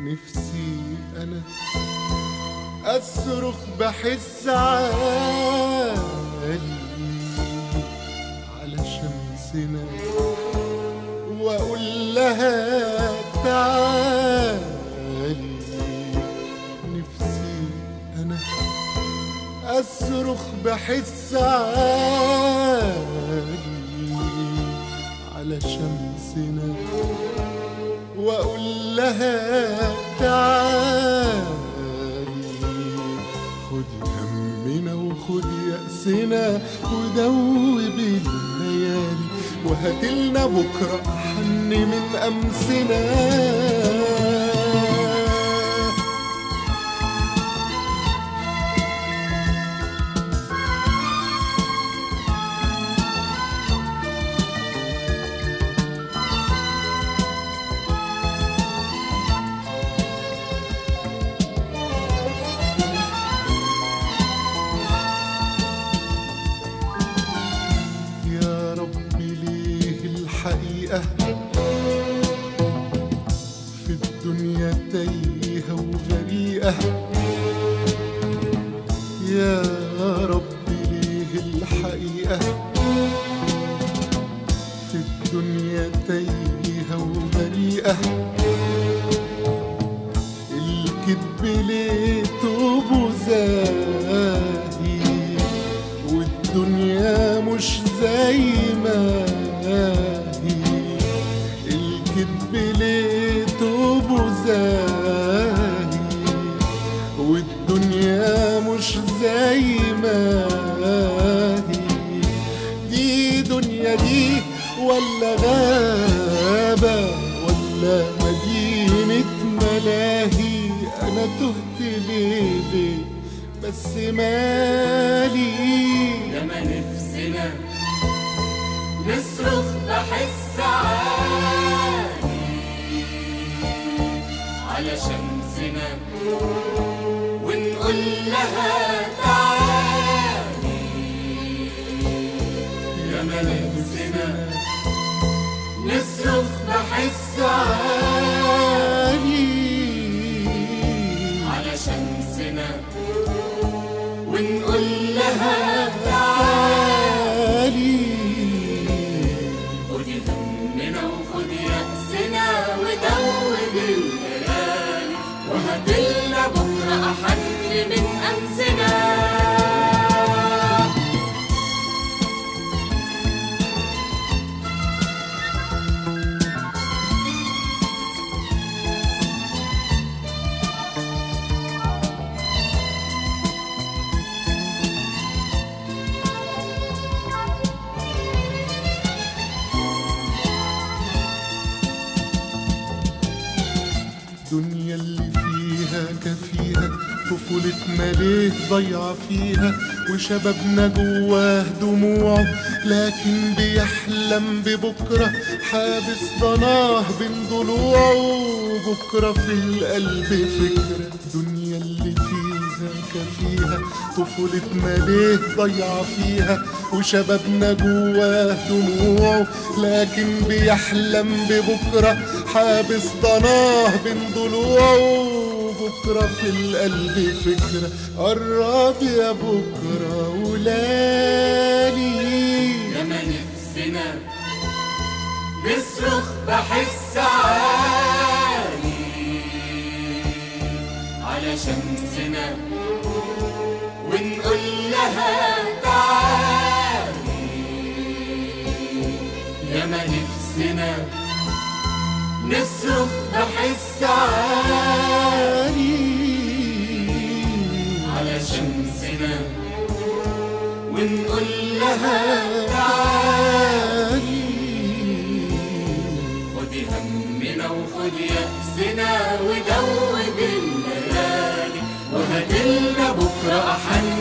نفسي أنا أصرخ بحس عالي على شمسنا وأقول لها تعالي نفسي أنا أصرخ بحس عالي على شمسنا وأقول لها تعالي خدي همنا وخدي يأسنا ودوبي الليالي وهاتلنا بكرة أحن من أمسنا يا ربي ليه الحقيقة في الدنيا تايهة وغريقة يا ربي ليه الحقيقة في الدنيا تايهة وغريقة الكذب ليه توبه زاهي والدنيا مش زي ما هي الكذب ليه توبه زاهي والدنيا مش زي ما هي دي دنيا دي ولا غابة ولا مدينة ملاهي أنا تهت ليه ليه بس مالي لما نفسنا نصرخ بحس عالي على شمسنا ونقول لها تعالي لما نفسنا نصرخ بحس عالي على شمسنا ونقول لها تعالي خدي همنا وخدي يأسنا ودوب الليالي وهاتلنا بكرة أحن من أمسنا الدنيا اللي فيها كفيها طفولتنا ليه ضيعة فيها وشبابنا جواه دموعه لكن بيحلم ببكرة حابس ضناه بين ضلوعه بكرة في القلب فكرة الدنيا اللي فيها كفيها طفولتنا ليه ضيعة فيها وشبابنا جواه دموعه لكن بيحلم ببكرة حابس ضناه بين ضلوعه بكرة في القلب فكرة قرب يا بكرة ولالي لما نفسنا نصرخ بحس عالي على شمسنا ونقول لها تعالي لما نفسنا نصرخ بحس عالي على شمسنا ونقول لها تعالي خدي همنا وخدي يأسنا ودوب الليالي وهاتلنا بكرة أحن